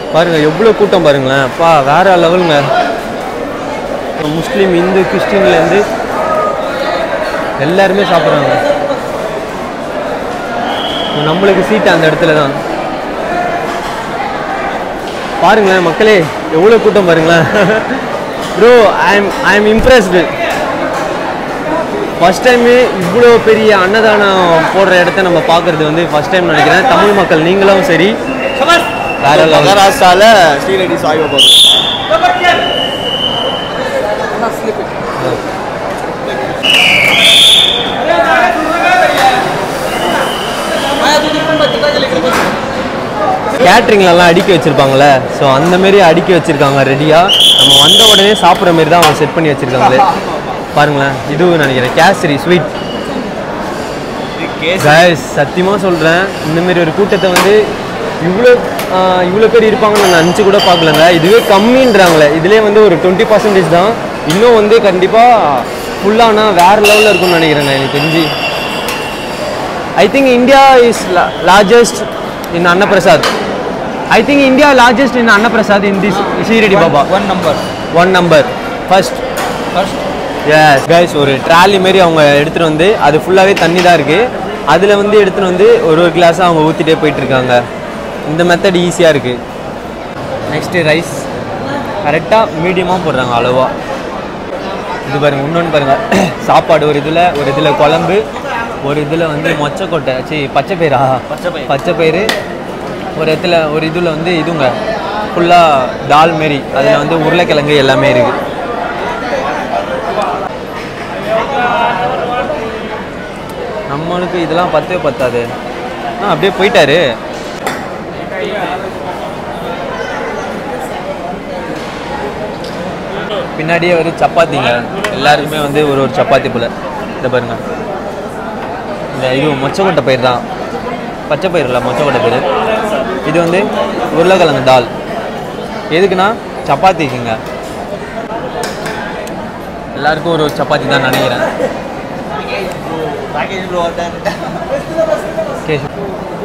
பாருங்க எவ்வளோ கூட்டம் பாருங்களேன் அப்பா வேற லெவலுங்க முஸ்லீம் இந்து கிறிஸ்டின்லேருந்து எல்லாருமே சாப்பிட்றாங்க நம்மளுக்கு சீட்டு அந்த இடத்துல தான் பாருங்களேன் மக்களே எவ்வளோ கூட்டம் பாருங்களேன் bro I am I am impressed first time இவ்வளோ பெரிய அன்னதானம் போடுற இடத்த நம்ம பார்க்குறது வந்து ஃபஸ்ட் டைம் நினைக்கிறேன் தமிழ் மக்கள் நீங்களும் சரி வேற level. மகாராஷ்டிரால ஸ்ரீரெட்டி சாய்பாபா கேட்ரிங்லலாம் அடுக்கி வச்சிருப்பாங்களே ஸோ அந்த மாரி அடுக்கி வச்சிருக்காங்க ரெடியாக நம்ம வந்த உடனே சாப்பிட்ற மாரி தான் அவங்க செட் பண்ணி வச்சிருக்காங்களே பாருங்களேன் இதுவும் நினைக்கிறேன் கேசரி ஸ்வீட் கைஸ் சத்தியமாக சொல்கிறேன் இந்த மாதிரி ஒரு கூட்டத்தை வந்து இவ்வளோ இவ்வளோ பேர் இருப்பாங்கன்னு நான் நினச்சி கூட பார்க்கலங்க இதுவே கம்மின்றாங்களே இதுலேயே வந்து ஒரு டுவெண்ட்டி பர்சன்டேஜ் தான் இன்னும் வந்து கண்டிப்பாக ஃபுல்லானா வேறு லெவலில் இருக்கும்னு நினைக்கிறேங்க எனக்கு தெரிஞ்சு I think India is largest in annaprasad I think India largest in annaprasad in this Shirdi Baba one number one number first first yes guys ஒரு ட்ராலி மாரி அவங்க எடுத்துகிட்டு வந்து அது ஃபுல்லாகவே தண்ணி தான் இருக்குது அதில் வந்து எடுத்துகிட்டு வந்து ஒரு ஒரு கிளாஸாக அவங்க ஊற்றிட்டே போயிட்டுருக்காங்க இந்த மெத்தட் ஈஸியாக இருக்குது நெக்ஸ்ட்டு ரைஸ் கரெக்டாக மீடியமாக போடுறாங்க அளவா இது பாருங்க இன்னொன்று பாருங்கள் சாப்பாடு ஒரு இதில் ஒரு இதில் குழம்பு ஒரு இதில் வந்து மொச்சக்கொட்டை சி பச்சை பயிரா பச்சை பயிறு. பச்சை பயிறு ஒரு இடத்துல ஒரு இதில் வந்து இதுங்க ஃபுல்லாக தால் மாரி அதில் வந்து உருளைக்கிழங்கு எல்லாமே இருக்குது நம்மளுக்கு இதெல்லாம் பத்தவே பத்தாது ஆ அப்படியே போயிட்டாரு பின்னாடியே ஒரு சப்பாத்திங்க எல்லாருக்குமே வந்து ஒரு ஒரு சப்பாத்தி போல இதை பாருங்க இந்த இது மொச்சக்கொட்டை பயிர் தான் பச்சை பயிர் இல்லை மொச்சக்கொட்டை பயிர் இது வந்து உருளைக்கிழங்கு தால் எதுக்குன்னா சப்பாத்திக்குங்க எல்லாருக்கும் ஒரு ஒரு சப்பாத்தி தான் நினைக்கிறேன் பேக்கேஜ் ப்ரோ கேஷ்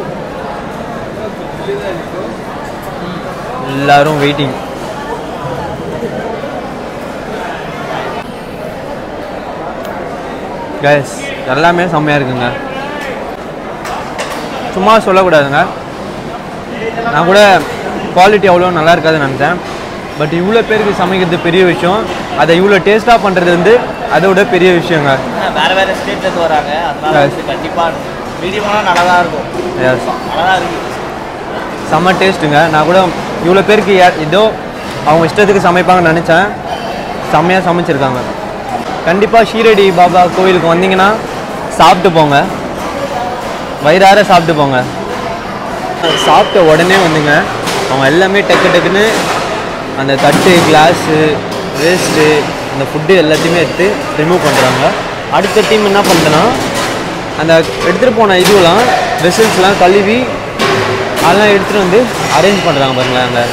எல்லாரும் வெயிட்டிங் கைஸ் எல்லாமே செம்மையாக இருக்குங்க சும்மா சொல்லக்கூடாதுங்க நான் கூட குவாலிட்டி அவ்வளோ நல்லா இருக்காதுன்னு நினச்சேன் பட் இவ்வளோ பேருக்கு சமைக்கிறது பெரிய விஷயம் அதை இவ்வளோ டேஸ்ட்டாக பண்ணுறது வந்து அதை விட பெரிய விஷயங்க வேற வேற ஸ்டேட்ல இருந்து வராங்க அதனால Yes. வந்து கண்டிப்பா மீடியமான நல்லா தான் இருக்கும் எஸ் நல்லா தான் இருக்கு செம்ம டேஸ்ட்டுங்க நான் கூட இவ்வளோ பேருக்கு ஏ- ஏதோ அவங்க இஷ்டத்துக்கு சமைப்பாங்கன்னு நினச்சேன் செம்மையாக சமைச்சிருக்காங்க கண்டிப்பாக ஷீரடி பாபா கோயிலுக்கு வந்தீங்கன்னா சாப்பிட்டு போங்க வயிறார சாப்பிட்டு போங்க சாப்பிட்ட உடனே வந்துங்க அவங்க எல்லாமே டக்கு டக்குன்னு அந்த தட்டு கிளாஸு வேஸ்ட்டு அந்த ஃபுட்டு எல்லாத்தையுமே எடுத்து ரிமூவ் பண்ணுறாங்க அடுத்த டீம் என்ன பண்ணுதுன்னா அந்த எடுத்துகிட்டு போன இதுவெல்லாம் வெசல்ஸ்லாம் கழுவி அதெல்லாம் எடுத்துகிட்டு வந்து அரேஞ்ச் பண்ணுறாங்க பாருங்களேன் அங்கே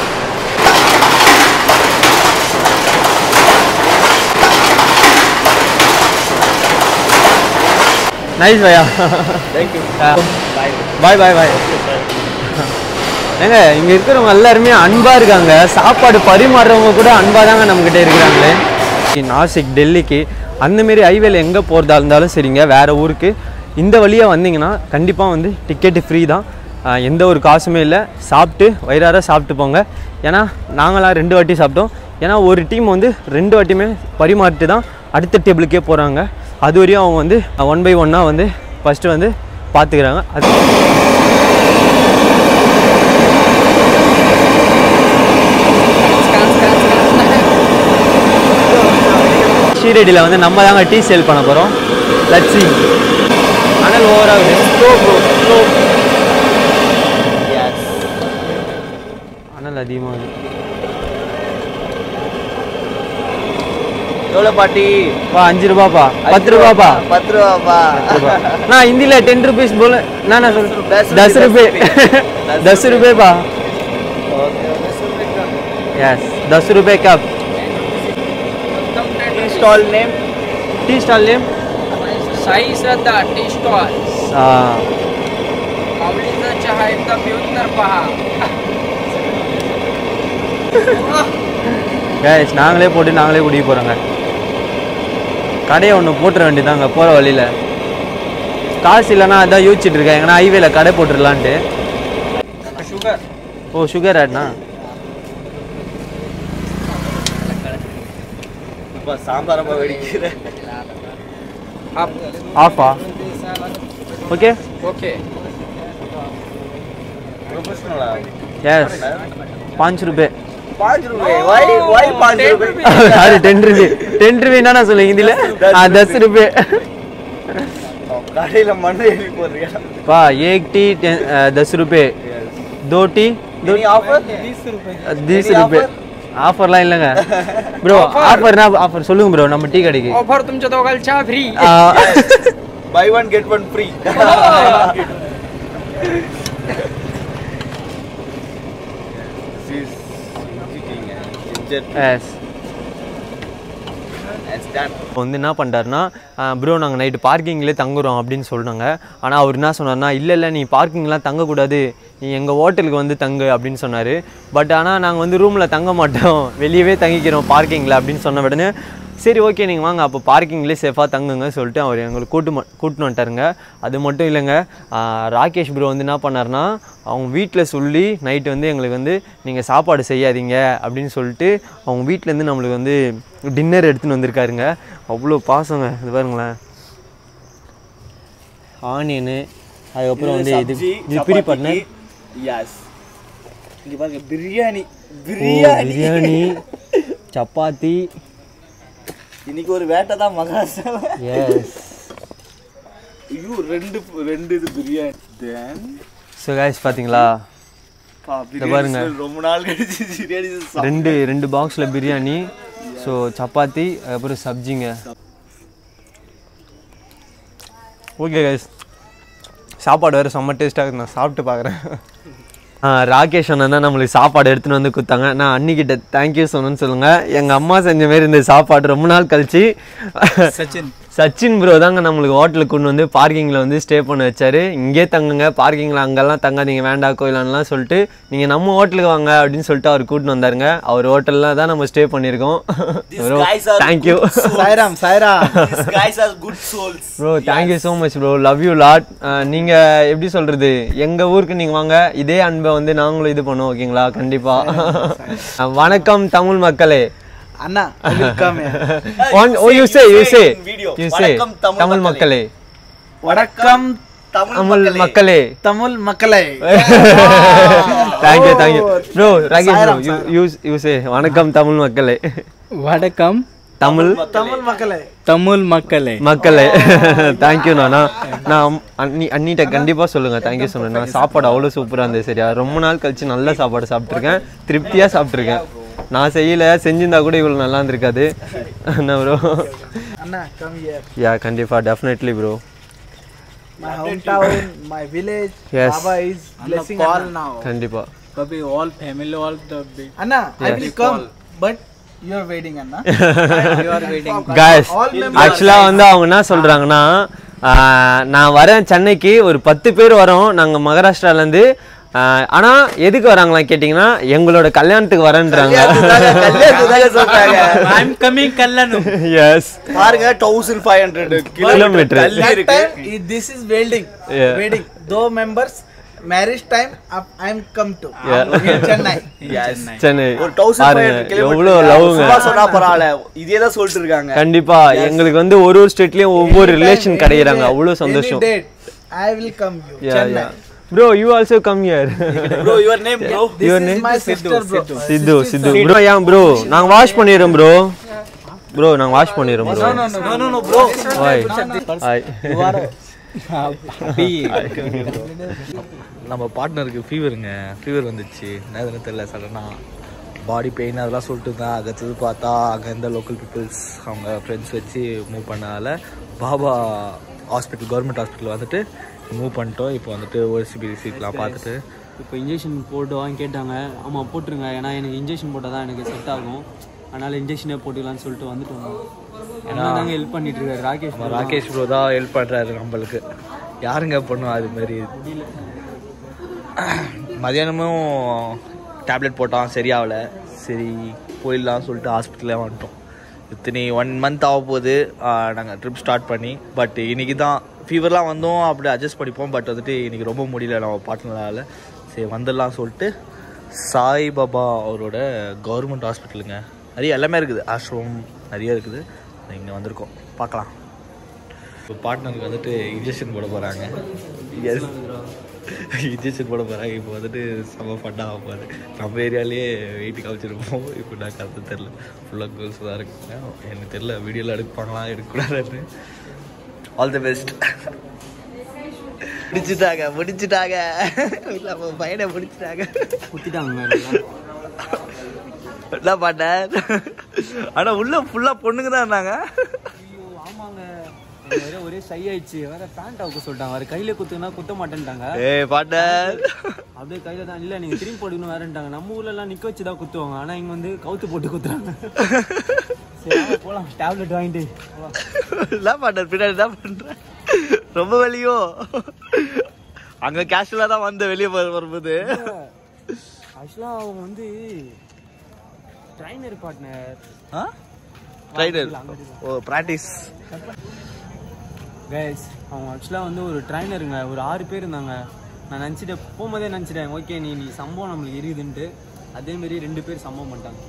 நைஸ் பையா தேங்க்யூ பாய் பாய் பாய் ஏங்க இங்கே இருக்கிறவங்க எல்லாருமே அன்பாக இருக்காங்க சாப்பாடு பரிமாறுறவங்க கூட அன்பாக தாங்க நம்மக்கிட்ட இருக்கிறாங்களே நாசிக் டெல்லிக்கு அந்தமாரி ஹைவேல எங்கே போகிறதா இருந்தாலும் சரிங்க வேறு ஊருக்கு இந்த வழியாக வந்தீங்கன்னா கண்டிப்பாக வந்து டிக்கெட்டு ஃப்ரீ தான் ஆஹ் எந்த ஒரு காசுமே இல்லை சாப்பிட்டு வயிறார சாப்பிட்டு போங்க ஏன்னா நாங்களாம் ரெண்டு வாட்டி சாப்பிட்டோம் ஏன்னா ஒரு டீம் வந்து ரெண்டு வாட்டியுமே பரிமாறிட்டு தான் அடுத்த டேபிளுக்கே போகிறாங்க அது வரையும் அவங்க வந்து ஒன் பை ஒன்னாக வந்து ஃபஸ்ட்டு வந்து பார்த்துக்கிறாங்க அது ஷீரடியில் வந்து நம்ம தாங்க டீ சேல் பண்ண போகிறோம் லட்சி ஆனால் ஓவராக ஸ்லோ ப்ரோ ஸ்லோ அனல் அதிகமாக எவ்வளோ பாட்டி பா அஞ்சு ரூபாப்பா பத்து ரூபாப்பா பத்து ரூபாப்பா நான் ஹிந்தியில் டென் ருபீஸ் போல நான் நான் சொல்கிறேன் दस दस रुपये, रुपये दस दस रुपये पा यस दस रुपये cup stall name tea stall name Sai Shraddha tea stall हाँ माऊलीचा चहा एकदा पिऊन तर पहा கேஸ் நாங்களே போட்டு நாங்களே குடிக்க போகிறோங்க கடையை ஒன்று போட்டுற வேண்டியதாங்க போகிற வழியில் காசு இல்லைன்னா அதான் யோசிச்சுட்டு இருக்கேன் எங்கன்னா ஹைவேல கடை போட்டுடலான்ட்டு சுகர் ஓ சுகர் ஆட்னா இப்போ சாம்பார் ரொம்ப வெடிக்கிற आप ஆஃபா ஓகே ओके ப்ரொஃபஷனலா எஸ் பாஞ்சு ரூபாய் पाँच रुपए वाई वाई पाँच रुपए sorry ten rupee ten rupee என்ன சொல்லுங்க ஹிந்தியில் ஆ தஸ் ரூபாய் கடையில மண்ணு எழுதி போடுறியா பா ஏக் टी टेन- अ, दस रुपये दो टी दो Any offer? अ, बीस रुपये ஆஃபர்லாம் இல்லைங்க ப்ரோ ஆஃபர்னா ஆஃபர் சொல்லுங்க ப்ரோ நம்ம டீ கடைக்கு ऑफर तुमच्या दोघाला चहा फ्री ஆ, buy one get one free This is eating, uh, ginger tea. yes. That's done. இப்போ வந்து என்ன பண்ணிட்டாருன்னா ப்ரோ நாங்கள் நைட்டு பார்க்கிங்லேயே தங்குறோம் அப்படின்னு சொன்னாங்க ஆனால் அவர் என்ன சொன்னார்னா இல்லை இல்லை நீ பார்க்கிங்லாம் தங்கக்கூடாது நீ எங்கள் ஹோட்டலுக்கு வந்து தங்கு அப்படின்னு சொன்னார் பட் ஆனால் நாங்கள் வந்து ரூமில் தங்க மாட்டோம் வெளியவே தங்கிக்கிறோம் பார்க்கிங்கில் அப்படின்னு சொன்ன உடனே சரி ஓகே நீங்கள் வாங்க அப்போ பார்க்கிங்லேயே சேஃபாக தங்குங்க சொல்லிட்டு அவர் எங்களுக்கு கூட்டு ம- கூட்டின்னு வந்துட்டாருங்க அது மட்டும் இல்லைங்க ஆ, ராகேஷ் ப்ரோ வந்து என்ன பண்ணாருன்னா அவங்க வீட்டில் சொல்லி நைட்டு வந்து எங்களுக்கு வந்து நீங்கள் சாப்பாடு செய்யாதீங்க அப்படின்னு சொல்லிட்டு அவங்க வீட்டிலேருந்து நம்மளுக்கு வந்து டின்னர் எடுத்துன்னு வந்திருக்காருங்க அவ்வளோ பாசங்க இது பாருங்களேன் ஆனியனு அதுக்கப்புறம் வந்து இது சப்ஜி, இது பிரி சப்பாத்திக்கு, பண்ண yes. இங்க பாருங்க பிரியாணி ஓ பிரியாணி பிரியாணி சப்பாத்தி இன்னைக்கு ஒரு வேட்டை தான் மகாராஷ்டிரா எஸ் ஐயோ ரெண்டு ரெண்டு இது பிரியாணி தென் ஸோ guys பார்த்தீங்களா பிரியாணி பாருங்க. smell ரொம்ப நாள் கழிச்சு பிரியாணி சாப்பிட்டேன். ரெண்டு ரெண்டு பாக்ஸில் பிரியாணி ஸோ சப்பாத்தி அதுக்கப்புறம் சப்ஜிங்க ஓகே கைஸ் சாப்பாடு வேறு செம்ம டேஸ்ட்டாக இருக்கு நான் சாப்பிட்டு பார்க்குறேன் ராகேஷ் அண்ணன் தான் நம்மளுக்கு சாப்பாடு எடுத்துன்னு வந்து கொடுத்தாங்க நான் அன்னிக்கிட்ட தேங்க்யூ சொன்னேன்னு சொல்லுங்கள் எங்கள் அம்மா செஞ்ச மாரி இந்த சாப்பாடு ரொம்ப நாள் கழிச்சு சச்சின் சச்சின் ப்ரோ தாங்க நம்மளுக்கு ஹோட்டலுக்கு கொண்டு வந்து பார்க்கிங்கில் வந்து ஸ்டே பண்ண வச்சாரு இங்கே தங்குங்க பார்க்கிங்கில் அங்கெல்லாம் தங்காதீங்க வேண்டாம் கோயிலான்லாம் சொல்லிட்டு நீங்கள் நம்ம ஹோட்டலுக்கு வாங்க அப்படின்னு சொல்லிட்டு அவர் கூட்டின்னு வந்தாருங்க அவர் ஹோட்டலில் தான் நம்ம ஸ்டே பண்ணியிருக்கோம் bro guys are thank you Sairam Sairam these guys are good souls bro thank you so much bro love you lot நீங்கள் எப்படி சொல்கிறது எங்கள் ஊருக்கு நீங்கள் வாங்க இதே அன்பை வந்து நாங்களும் இது பண்ணுவோம் ஓகேங்களா கண்டிப்பாக வணக்கம் தமிழ் மக்களே அண்ணா welcome one oh you say you say Video. You say வணக்கம் தமிழ் தமிழ் மக்களே வணக்கம் தமிழ் மக்களே தமிழ் மக்களை thank you thank you bro Rakesh bro you use you say வணக்கம் தமிழ் மக்களே வணக்கம் தமிழ் தமிழ் மக்களை தமிழ் மக்களே மக்களே தேங்க்யூ நானா நான் அண்ணி அண்ணிட்ட கண்டிப்பாக சொல்லுங்கள் தேங்க்யூ சொல்லுங்க நான் சாப்பாடு அவ்வளோ சூப்பராக இருந்தது சரியா ரொம்ப நாள் கழிச்சு நல்ல சாப்பாடு சாப்பிட்ருக்கேன் திருப்தியாக சாப்பிட்ருக்கேன் நான் செய்யல செஞ்சிருந்தா கூட இவ்வளோ நல்லா இருந்திருக்காது என்ன ப்ரோ அண்ணா கம் ஹியர் யா கண்டிப்பாக definitely bro my hometown my village Yes. baba is blessing call Anna. now. கண்டிப்பாக Baby, all family, all the big. Anna I will come but you are waiting Anna You are waiting. Guys all members ஆக்சுவலாக வந்து அவங்க என்ன சொல்கிறாங்கன்னா நான் வரேன் சென்னைக்கு ஒரு பத்து பேர் வரோம் நாங்கள் மகாராஷ்டிராலேருந்து ஆனால் எதுக்கு வராங்களா கேட்டிங்கன்னா எங்களோட கல்யாணத்துக்கு வரேன்றாங்க கல்யாணத்துக்காக சொல்றாங்க I'm coming Kallanum. எஸ் பாருங்க தௌசண்ட் ஃபைவ் ஹண்ட்ரட் Kilometer. தள்ளி that இருக்கு time i- this is wedding Yeah. wedding though members marriage time up- I am come to Yeah. in Chennai Yes. Chennai ஒரு தௌசண்ட் பாருங்க எவ்வளோ லவ்ங்க சும்மா சொன்னா பரவாயில்ல இதே தான் சொல்லிட்டு இருக்காங்க கண்டிப்பா எங்களுக்கு வந்து ஒரு ஒரு ஸ்டேட்லயும் ஒவ்வொரு ரிலேஷன் கிடைக்கிறாங்க அவ்வளோ சந்தோஷம் any date I will come you Chennai bro you also come here bro your name bro this Your is name? my sister bro Sidhu Sidhu bro ஏன் ப்ரோ நாங்க வாஷ் பண்ணிடுறோம் ப்ரோ ப்ரோ நாங்க வாஷ் பண்ணிடுறோம் bro no no no bro hi hi நம்ம பார்ட்னருக்கு ஃபீவருங்க fever வந்துச்சு என்னதுன்னு தெரியல சடனாக பாடி பெயின் அதெல்லாம் சொல்லிட்டு இருந்தேன் அடுத்தது பார்த்தா அங்கே இருந்த லோக்கல் பீப்புள்ஸ் அவங்க ஃப்ரெண்ட்ஸ் வச்சு மூவ் பண்ணதால பாபா ஹாஸ்பிட்டல் கவர்மெண்ட் ஹாஸ்பிட்டல் வந்துட்டு மூவ் பண்ணிட்டோம் இப்போ வந்துட்டு ஓசிபி சீட்லாம் பார்த்துட்டு இப்போ இன்ஜெக்ஷன் போட்டுவான்னு கேட்டாங்க ஆமாம் போட்டுருங்க ஏன்னா எனக்கு இன்ஜெக்ஷன் போட்டால் தான் எனக்கு செட் ஆகும் அதனால் இன்ஜெக்ஷனே போட்டுக்கலாம்னு சொல்லிட்டு வந்துட்டு வந்தோம் என்ன தாங்க ஹெல்ப் பண்ணிட்டு இருக்காரு ராகேஷ் நம்ம ராகேஷ் ப்ரோ தான் ஹெல்ப் பண்ணுறாரு நம்மளுக்கு யாருங்க பண்ணும் அது மாதிரி மதியானமும் டேப்லெட் போட்டான் சரியாகல சரி போயிடலாம் சொல்லிட்டு ஹாஸ்பிட்டலே வந்துட்டோம் இத்தனை ஒன் மந்த் ஆக போகுது நாங்கள் ட்ரிப் ஸ்டார்ட் பண்ணி பட் இன்னைக்கு தான் ஃபீவர்லாம் வந்தோம் அப்படி அட்ஜஸ்ட் பண்ணிப்போம் பட் வந்துட்டு இன்னைக்கு ரொம்ப முடியல நம்ம பார்ட்னரால் சரி வந்துடலாம் சொல்லிட்டு சாய்பாபா அவரோட கவர்மெண்ட் ஹாஸ்பிட்டலுங்க நிறைய எல்லாமே இருக்குது ஆஷ்ரம் நிறைய இருக்குது இங்கே வந்திருக்கோம் பார்க்கலாம் இப்போ பார்ட்னருக்கு வந்துட்டு இன்ஜெக்ஷன் போட போகிறாங்க எஸ் இன்ஜெக்ஷன் போட போகிறாங்க இப்போ வந்துட்டு செம்ம ஃபண்டாக ஆகாது நம்ம ஏரியாலேயே வெயிட் காமிச்சிருப்போம் இப்போ நான் கருத்து தெரில ஃபுல்லாக கேர்ள்ஸ் தான் இருக்குங்க எனக்கு தெரில வீடியோவில் எடுப்பாங்களா எடுக்கக்கூடாதுன்னு ஆல் தி பெஸ்ட் முடிச்சுட்டாங்க முடிச்சுட்டாங்க இல்லை பையனை முடிச்சுட்டாங்க குத்திட்டாங்க என்ன பண்ணேன் ஆனால் உள்ள ஃபுல்லாக பொண்ணுங்க தான் இருந்தாங்க ஐயோ ஆமாங்க எனக்கு வேற ஒரே சை ஆயிடுச்சு வேற பேண்ட் அவுக்க சொல்லிட்டாங்க வேற கையில குத்துனா குத்த மாட்டேன்ட்டாங்க ஏய் பாட்டேன் அப்படியே கையில தான் இல்ல நீங்க திரும்பி போட்டுக்கணும் வேறன்ட்டாங்க நம்ம ஊர்ல எல்லாம் நிக்க வச்சு தான் குத்துவாங்க ஆனா இங்க வந்து கவுத்து போட்டு குத்துறாங்க சரி வாங்க போலாம் டேப்லெட் வாங்கிட்டு போலாம். என்ன பண்ண பின்னாடி தான் பண்றேன் ரொம்ப வெளியோ அங்க கேஷுவலா தான் வந்த வெளியே வரும்போது ஆக்சுவலா அவங்க வந்து trainer partner rider oh practice guys அவங்க ஆக்சுவலாக வந்து ஒரு ட்ரைனருங்க ஒரு ஆறு பேர் இருந்தாங்க நான் நினச்சிட்டேன் போகும்போதே நினச்சிட்டேன் ஓகே நீ நீ சம்பவம் நம்மளுக்கு எரியுதுன்ட்டு அதேமாரி ரெண்டு பேர் சம்பவம் பண்ணிட்டாங்க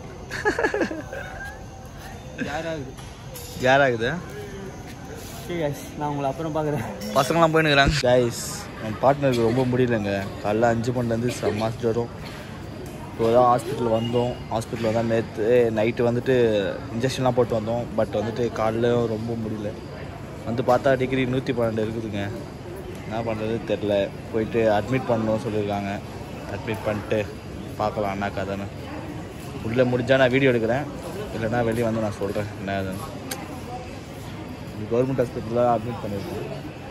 யாராகுது யாராகுது ஓகே கைஸ் நான் உங்களை அப்புறம் பார்க்குறேன் பசங்களாம் போயினுக்குறாங்க கைஸ் என் பார்ட்னருக்கு ரொம்ப முடியலங்க காலைல அஞ்சு மணிலேருந்து செம்ம ஜுரம் இப்போ தான் ஹாஸ்பிட்டல் வந்தோம் ஹாஸ்பிட்டல் தான் நேற்று நைட்டு வந்துட்டு இன்ஜெக்ஷன்லாம் போட்டு வந்தோம் பட் வந்துட்டு காலைல ரொம்ப முடியல வந்து பார்த்தா டிகிரி நூற்றி பன்னெண்டு இருக்குதுங்க என்ன பண்ணுறது தெரில போயிட்டு அட்மிட் பண்ணணும் சொல்லியிருக்காங்க அட்மிட் பண்ணிட்டு பார்க்கலாம் என்ன கதைன்னு உள்ளே முடிஞ்சால் நான் வீடியோ எடுக்கிறேன் இல்லைன்னா வெளியே வந்து நான் சொல்கிறேன் என்ன அதுன்னு கவர்மெண்ட் ஹாஸ்பிட்டலில் அட்மிட் பண்ணியிருக்கேன்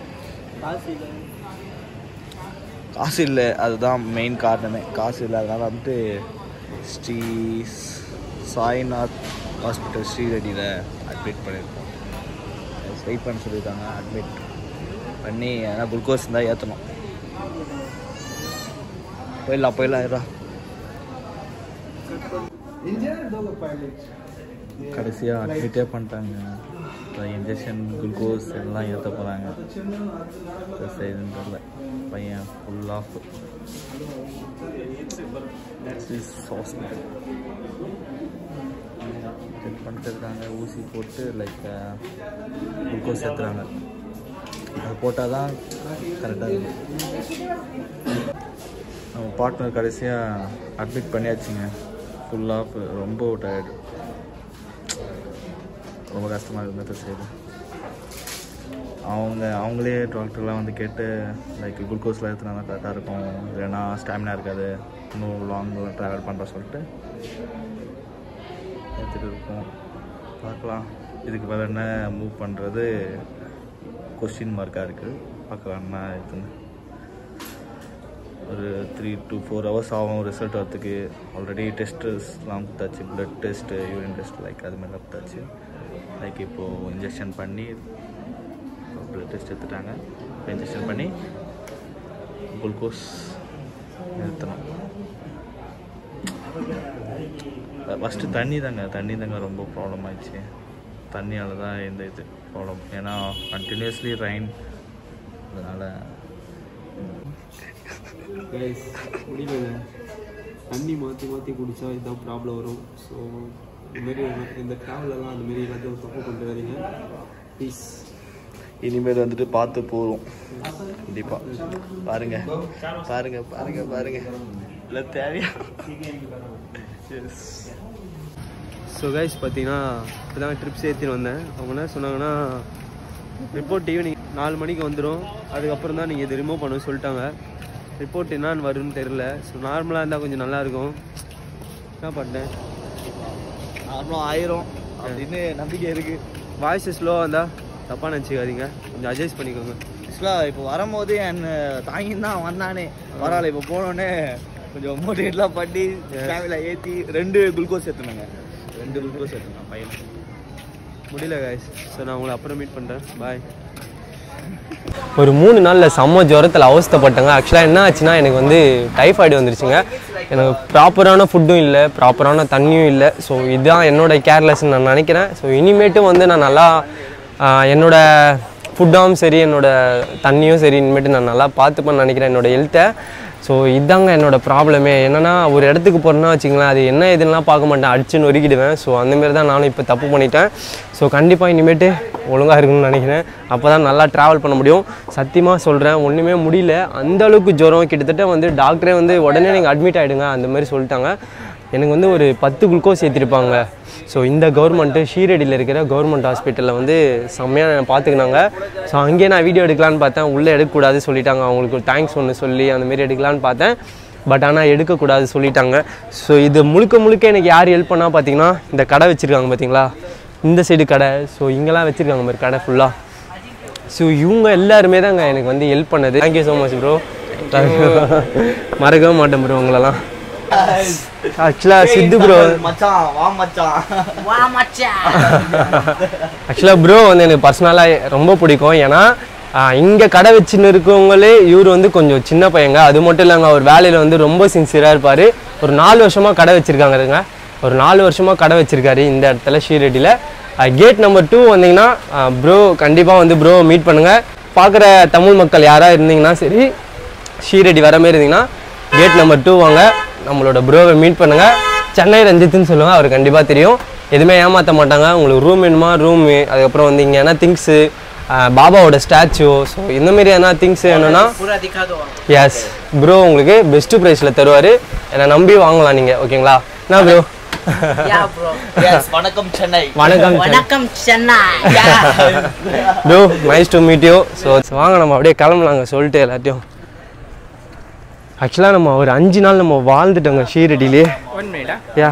காசு இல்லை அதுதான் மெயின் காரணமே காசு இல்லை அதனால் வந்துட்டு ஸ்ரீ சாய்நாத் ஹாஸ்பிட்டல் ஸ்ரீரெடியில் அட்மிட் பண்ணியிருக்கோம் வெயிட் பண்ண சொல்லியிருக்காங்க அட்மிட் பண்ணி ஏன்னா குளுக்கோஸ் இருந்தால் ஏற்றணும் போயிடலாம் போயிடலாம் இருடா கடைசியாக அட்மிட்டே பண்ணிட்டாங்க இன்ஜெக்ஷன் குளுக்கோஸ் எல்லாம் ஏற்ற போகிறாங்க செய்யுதுன்னு தெரில பையன் ஃபுல் ஆஃப் ஹாஸ்பிட்டல் செக் பண்ணிட்டு இருக்காங்க ஊசி போட்டு லைக் குளுக்கோஸ் ஏற்றுறாங்க அது போட்டால் தான் கரெக்டாக இருக்கும் நம்ம பார்ட்னர் கடைசியாக அட்மிட் பண்ணியாச்சுங்க ஃபுல் ஆஃப் ரொம்ப டயர்டு ரொம்ப கஷ்டமாக இருந்தது சரி அவங்க அவங்களே டாக்டர்லாம் வந்து கேட்டு லைக் குளுக்கோஸ்லாம் ஏற்றினா தான் கரெக்டாக இருக்கும் இல்லைன்னா ஸ்டாமினா இருக்காது இன்னும் லாங் ட்ராவல் பண்ணுற சொல்லிட்டு ஏற்றிட்டு இருக்கோம் பார்க்கலாம் இதுக்கு மேலே என்ன மூவ் பண்ணுறது கொஸ்டின் மார்க்காக இருக்குது பார்க்கலாம் என்ன இதுன்னு ஒரு த்ரீ டு ஃபோர் ஹவர்ஸ் ஆகும் ரிசல்ட் வரத்துக்கு ஆல்ரெடி டெஸ்ட்டுலாம் கொடுத்தாச்சு blood test urine test like அது மாதிரிலாம் கொடுத்தாச்சு லைக் இப்போது இன்ஜெக்ஷன் பண்ணி ப்ளட் டெஸ்ட் எடுத்துட்டாங்க இப்போ இன்ஜெக்ஷன் பண்ணி குளுக்கோஸ் நிறுத்தணும் ஃபஸ்ட்டு தண்ணி தாங்க தண்ணி தாங்க ரொம்ப ப்ராப்ளம் ஆயிடுச்சு தண்ணியால் தான் இந்த இது ப்ராப்ளம் ஏன்னா கண்டினியூஸ்லி ரெயின் அதனால் கைஸ் முடியலங்க தண்ணி மாற்றி மாற்றி குடித்தா இதுதான் ப்ராப்ளம் வரும் ஸோ இதுமாரி இந்த ட்ராவலெல்லாம் அந்த மாரி எல்லாத்தையும் தப்பு கொண்டு வரீங்க ப்ளீஸ் இனிமேல் வந்துட்டு பார்த்து போகிறோம் கண்டிப்பாக பாருங்க பாருங்க பாருங்க பாருங்க இல்லை தேவையா எஸ் ஸோ கைஸ் பார்த்தீங்கன்னா இப்போ தான் ட்ரிப்ஸ் ஏற்றின்னு வந்தேன் அவங்க என்ன சொன்னாங்கன்னா ரிப்போர்ட் ஈவினிங் நாலு மணிக்கு வந்துடும் அதுக்கப்புறம் தான் நீங்கள் இது ரிமூவ் பண்ண சொல்லிட்டாங்க ரிப்போர்ட் என்னன்னு வரும்னு தெரில ஸோ நார்மலாக இருந்தால் கொஞ்சம் நல்லாயிருக்கும் என்ன பண்ணேன் நார்மலாக ஆயிரும் அப்படின்னு நம்பிக்கை இருக்குது வாய்ஸ் ஸ்லோவாக இருந்தால் தப்பாக நினச்சிக்காதீங்க கொஞ்சம் அட்ஜஸ்ட் பண்ணிக்கோங்க ஆக்சுவலாக இப்போ வரும்போது என் தாங்கி தான் வந்தானே பரவாயில்ல இப்போ போனோடனே கொஞ்சம் மோட்டிவேட்லாம் பண்ணி ஃபேமிலியில் ஏற்றி ரெண்டு குளுக்கோஸ் ஏற்றுனாங்க ரெண்டு குளுக்கோஸ் ஏற்றுனாங்க பையன் முடியல கைஸ் ஸோ நான் உங்களை அப்புறம் மீட் பண்ணுறேன் பாய் ஒரு மூணு நாளில் செம்ம ஜுரத்தில் அவஸ்தைப்பட்டேங்க ஆக்சுவலாக என்ன ஆச்சுன்னா எனக்கு வந்து டைஃபாய்டு வந்துருச்சுங்க எனக்கு ப்ராப்பரான ஃபுட்டும் இல்லை ப்ராப்பரான தண்ணியும் இல்லை ஸோ இதுதான் என்னோட கேர்லெஸ்ன்னு நான் நினைக்கிறேன் ஸோ இனிமேட்டும் வந்து நான் நல்லா ஆஹ், என்னோட ஃபுட்டாகவும் சரி என்னோட தண்ணியும் சரி இனிமேட்டு நான் நல்லா பார்த்துப்பேன்னு நினைக்கிறேன் என்னோட ஹெல்த்தை ஸோ இதாங்க என்னோட ப்ராப்ளமே என்னென்னா ஒரு இடத்துக்கு போகிறேன்னா வச்சுங்களேன் அது என்ன இதுலாம் பார்க்க மாட்டேன் அடிச்சு நொறுக்கிடுவேன் ஸோ அந்தமாரி தான் நானும் இப்போ தப்பு பண்ணிட்டேன் ஸோ கண்டிப்பாக இனிமேட்டு ஒழுங்காக இருக்கணும்னு நினைக்கிறேன் அப்போ தான் நல்லா ட்ராவல் பண்ண முடியும் சத்தியமாக சொல்கிறேன் ஒன்றுமே முடியல அந்த அளவுக்கு ஜுரம் கிட்டத்தட்ட வந்து டாக்டரே வந்து உடனே நீங்கள் அட்மிட் ஆகிடுங்க அந்த மாதிரி சொல்லிட்டாங்க எனக்கு வந்து ஒரு பத்து குளுக்கோஸ் ஏற்றிருப்பாங்க ஸோ இந்த கவர்மெண்ட்டு ஷீரடியில் இருக்கிற கவர்மெண்ட் ஹாஸ்பிட்டலில் வந்து செம்மையாக பார்த்துக்கினாங்க ஸோ அங்கேயே நான் வீடியோ எடுக்கலான்னு பார்த்தேன் உள்ளே எடுக்கக்கூடாது சொல்லிட்டாங்க அவங்களுக்கு தேங்க்ஸ் ஒன்று சொல்லி அந்த மாதிரி எடுக்கலான்னு பார்த்தேன் பட் ஆனால் எடுக்கக்கூடாது சொல்லிட்டாங்க ஸோ இது முழுக்க முழுக்க எனக்கு யார் ஹெல்ப் பண்ணா பார்த்தீங்கன்னா இந்த கடை வச்சுருக்காங்க பார்த்தீங்களா இந்த சைடு கடை ஸோ இங்கெல்லாம் வச்சுருக்காங்க மாதிரி கடை ஃபுல்லாக ஸோ இவங்க எல்லாருமே தாங்க எனக்கு வந்து ஹெல்ப் பண்ணது தேங்க்யூ ஸோ மச் ப்ரோ மறக்கவே மாட்டேன் ப்ரோ உங்களெல்லாம் ஆக்சுவலாக சித்து ப்ரோ மச்சான் வா மச்சான் ஆக்சுவலாக ப்ரோ வந்து எனக்கு பர்சனலாக ரொம்ப பிடிக்கும் ஏன்னா இங்கே கடை வச்சுன்னு இருக்கவங்களே இவர் வந்து கொஞ்சம் சின்ன பையங்க அது மட்டும் இல்லைங்க அவர் வேலையில் வந்து ரொம்ப சின்சியராக இருப்பார் ஒரு நாலு வருஷமாக கடை வச்சுருக்காங்க ஒரு நாலு வருஷமாக கடை வச்சுருக்காரு இந்த இடத்துல ஷீரெட்டியில் கேட் நம்பர் டூ வந்தீங்கன்னா ப்ரோ கண்டிப்பாக வந்து ப்ரோ மீட் பண்ணுங்கள் பார்க்குற தமிழ் மக்கள் யாராக இருந்தீங்கன்னா சரி ஷீரெடி வர மாதிரி இருந்தீங்கன்னா கேட் நம்பர் டூ வாங்க நம்மளோட ப்ரோவை மீட் பண்ணுங்கள் சென்னை ரஞ்சித்துன்னு சொல்லுவாங்க அவர் கண்டிப்பாக தெரியும் எதுவுமே ஏமாற்ற மாட்டாங்க உங்களுக்கு ரூம் வேணுமா ரூமு அதுக்கப்புறம் வந்து இங்கே என்ன திங்ஸு பாபாவோட ஸ்டாச்சு ஸோ இந்த மாதிரி எதனா திங்ஸ் வேணும்னா எஸ் ப்ரோ உங்களுக்கு பெஸ்ட்டு ப்ரைஸில் தருவார் என்னை நம்பி வாங்கலாம் நீங்கள் ஓகேங்களா என்ன ப்ரோ Yes, வணக்கம் சென்னை வணக்கம் வணக்கம் Chennai bro nice to meet you so வாங்க நம்ம அப்படியே கிளம்பலாங்க சொல்லிட்டு எல்லாத்தையும் ஆக்சுவலாக நம்ம ஒரு அஞ்சு நாள் நம்ம வாழ்ந்துட்டோங்க ஷீரடியிலே ஒன் மினிட்டா யா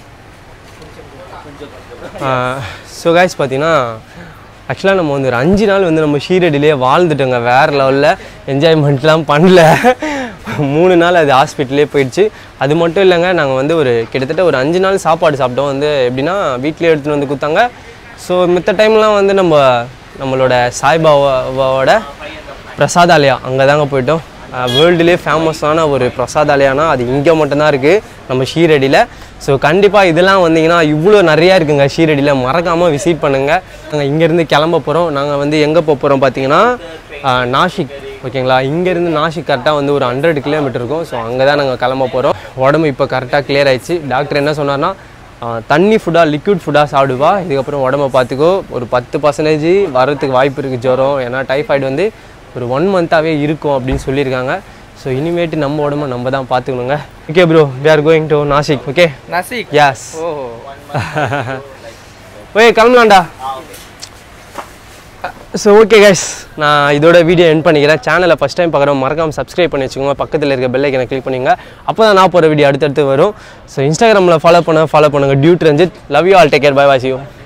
ஸோ காய்ஸ் பார்த்தீங்கன்னா ஆக்சுவலாக நம்ம வந்து ஒரு அஞ்சு நாள் வந்து நம்ம ஷீரடியிலே வாழ்ந்துட்டோங்க வேறு லெவலில் என்ஜாய்மெண்ட்லாம் பண்ணல மூணு நாள் அது ஹாஸ்பிட்டலே போயிடுச்சு அது மட்டும் இல்லைங்க நாங்கள் வந்து ஒரு கிட்டத்தட்ட ஒரு அஞ்சு நாள் சாப்பாடு சாப்பிட்டோம் வந்து எப்படின்னா வீட்டிலே எடுத்துகிட்டு வந்து கொடுத்தாங்க ஸோ மித்த டைம்லாம் வந்து நம்ம நம்மளோட சாய்பாபாவோட பிரசாதாலயா அங்கே தாங்க போயிட்டோம் வேர்ல்டுலேயே ஃபேமஸான ஒரு பிரசாதாலயானா அது இங்கே மட்டும்தான் இருக்குது நம்ம ஷீரடியில் ஸோ கண்டிப்பாக இதெல்லாம் வந்தீங்கன்னா இவ்வளோ நிறையா இருக்குங்க ஷீரடியில் மறக்காமல் விசிட் பண்ணுங்கள் நாங்கள் இங்கேருந்து கிளம்ப போகிறோம் நாங்கள் வந்து எங்கே போக போகிறோம் பார்த்தீங்கன்னா ஆஹ், நாசிக் ஓகேங்களா இங்கேருந்து நாசிக் கரெக்டாக வந்து ஒரு ஹண்ட்ரட் கிலோமீட்டர் இருக்கும் ஸோ அங்கே தான் நாங்கள் கிளம்ப போகிறோம் உடம்பு இப்போ கரெக்டாக clear ஆயிடுச்சு டாக்டர் என்ன சொன்னார்னா ஆஹ், தண்ணி ஃபுட்டாக லிக்விட் ஃபுட்டாக சாப்பிடுவா இதுக்கப்புறம் உடம்ப பார்த்துக்கோ ஒரு பத்து பர்சன்டேஜ் வரதுக்கு வாய்ப்பு இருக்குது ஜுரம் ஏன்னா டைஃபாய்டு வந்து ஒரு ஒன் மந்த்தாகவே இருக்கும் அப்படின்னு சொல்லியிருக்காங்க ஸோ இனிமேட்டு நம்ம உடம்ப நம்ம தான் பார்த்துக்கணுங்க okay bro we are going to Nashik okay Nashik யாஸ் ओहो ஓய் கிளம்பலாம்டா ஸோ ஓகே கைஸ் நான் இதோட வீடியோ எண்ட் பண்ணிக்கிறேன் சேனலை ஃபஸ்ட் டைம் பார்க்குறோம் மறக்காம சப்ஸ்கிரைப் பண்ணி வச்சுக்கோங்க பக்கத்தில் இருக்க பெல் ஐக்கனை கிளிக் பண்ணிங்க அப்போ தான் நான் போகிற வீடியோ அடுத்தடுத்து வரும் ஸோ இன்ஸ்டாகிராமில் ஃபாலோ பண்ண ஃபாலோ பண்ணுங்கள் dude Ranjith love you all take care bye வாஸ் யூ